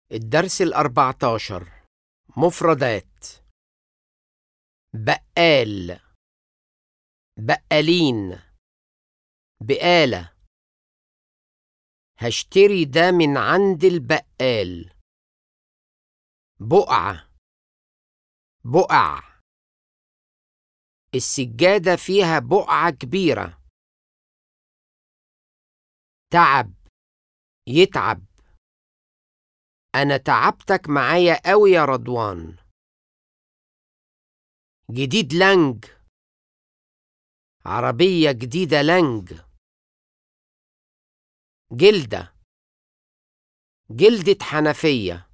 الدرس الأربعتاشر مفردات بقال بقالين بقالة هشتري ده من عند البقال بقعة بقع السجادة فيها بقعة كبيرة تعب يتعب أنا تعبتك معايا أوي يا رضوان جديد لانج عربية جديدة لانج جلدة جلدة حنفية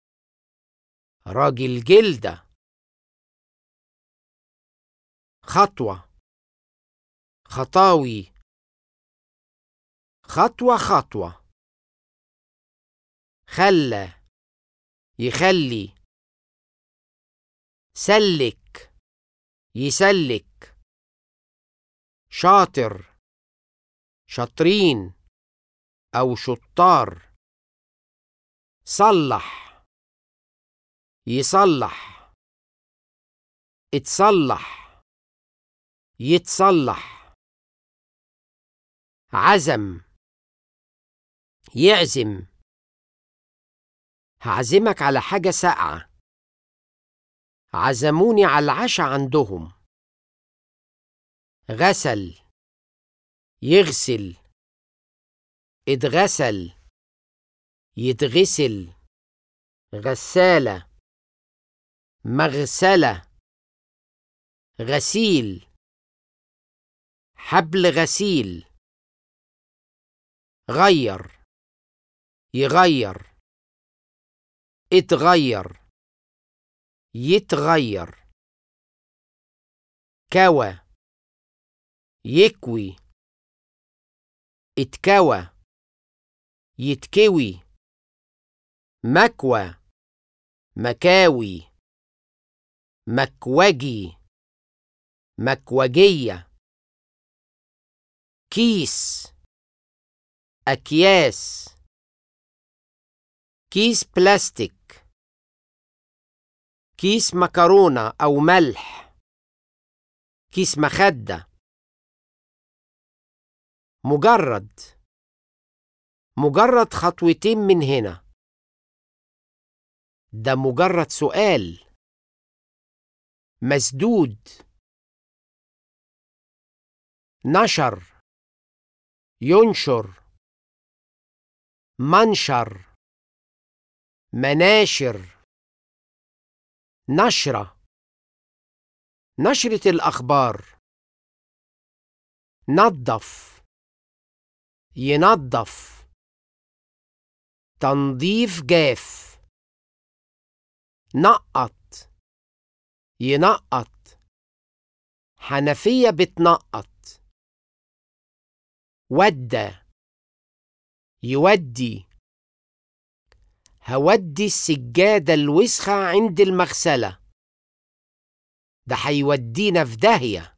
راجل جلدة خطوة خطاوي خطوة خطوة خلى يخلي سلك يسلك شاطر شاطرين او شطار صلح يصلح اتصلح يتصلح عزم يعزم هعزمك على حاجة ساقعة عزموني على العشاء عندهم غسل يغسل اتغسل يتغسل غسالة مغسلة غسيل حبل غسيل غير يغير اتغير يتغير كوى يكوي اتكوى يتكوي مكوى مكاوي مكوجي مكوجية كيس أكياس كيس بلاستيك كيس مكرونة أو ملح كيس مخدة مجرد مجرد خطوتين من هنا ده مجرد سؤال مسدود نشر ينشر منشر مناشر نشرة نشرة الأخبار نظف ينظف تنظيف جاف نقط ينقط حنفية بتنقط ودى يودي هودي السجادة الوسخة عند المغسلة ده هيودينا في داهية